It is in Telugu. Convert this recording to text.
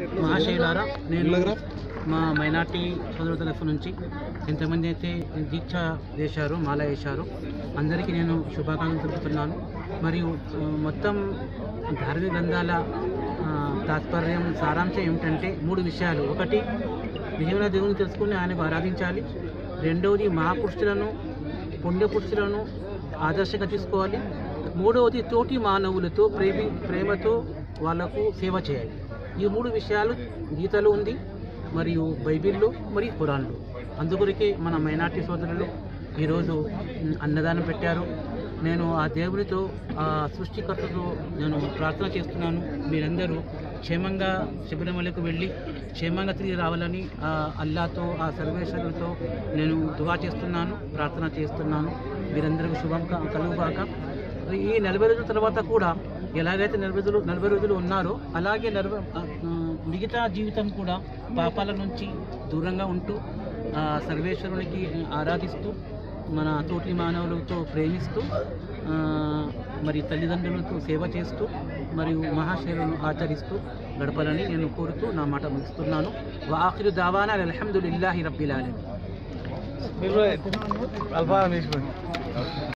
మహాశయులారా నేను మా మైనార్టీ సోదరుల తరఫు నుంచి ఎంతమంది అయితే దీక్ష చేశారో మాల వేశారో అందరికీ నేను శుభాకాంక్షలు తెలుపుతున్నాను మరియు ఆ, మొత్తం ధార్మిక గ్రంథాల ఆ, తాత్పర్యం సారాంశం ఏమిటంటే మూడు విషయాలు ఒకటి నిజమైన దేవుని తెలుసుకుని ఆయనకు ఆరాధించాలి రెండవది మహాపురుషులను పుణ్యపురుషులను ఆదర్శంగా తీసుకోవాలి మూడవది తోటి మానవులతో ప్రేమి ప్రేమతో వాళ్లకు సేవ చేయాలి ఈ మూడు విషయాలు గీతలో ఉంది మరియు బైబిల్లో మరియు ఖురాన్లో అందుకొరకే మన మైనార్టీ సోదరులు ఈరోజు మ్, అన్నదానం పెట్టారు నేను ఆ దేవునితో ఆ సృష్టికర్తతో నేను ప్రార్థన చేస్తున్నాను మీరందరూ క్షేమంగా శబరిమలకు వెళ్ళి క్షేమంగా తిరిగి రావాలని ఆ అల్లాతో ఆ సర్వేశ్వరులతో నేను దువా చేస్తున్నాను ప్రార్థన చేస్తున్నాను మీరందరికీ శుభం క- కలుగుగాక ఈ నలభై రోజుల తర్వాత కూడా ఎలాగైతే నలభై రోజులు నలభై రోజులు ఉన్నారో అలాగే నలభై ఆ, ఆ, మిగతా జీవితం కూడా పాపాల నుంచి దూరంగా ఉంటూ ఆ సర్వేశ్వరునికి ఆరాధిస్తూ మన తోటి మానవులతో ప్రేమిస్తూ ఆ, మరి తల్లిదండ్రులతో సేవ చేస్తూ మరియు మహాశైలను ఆచరిస్తూ గడపాలని నేను కోరుతూ నా మాట ముగిస్తున్నాను వాఖిరు దావానా అల్హమ్దులిల్లాహి రబ్బిల్ ఆలమీన్ అల్ఫా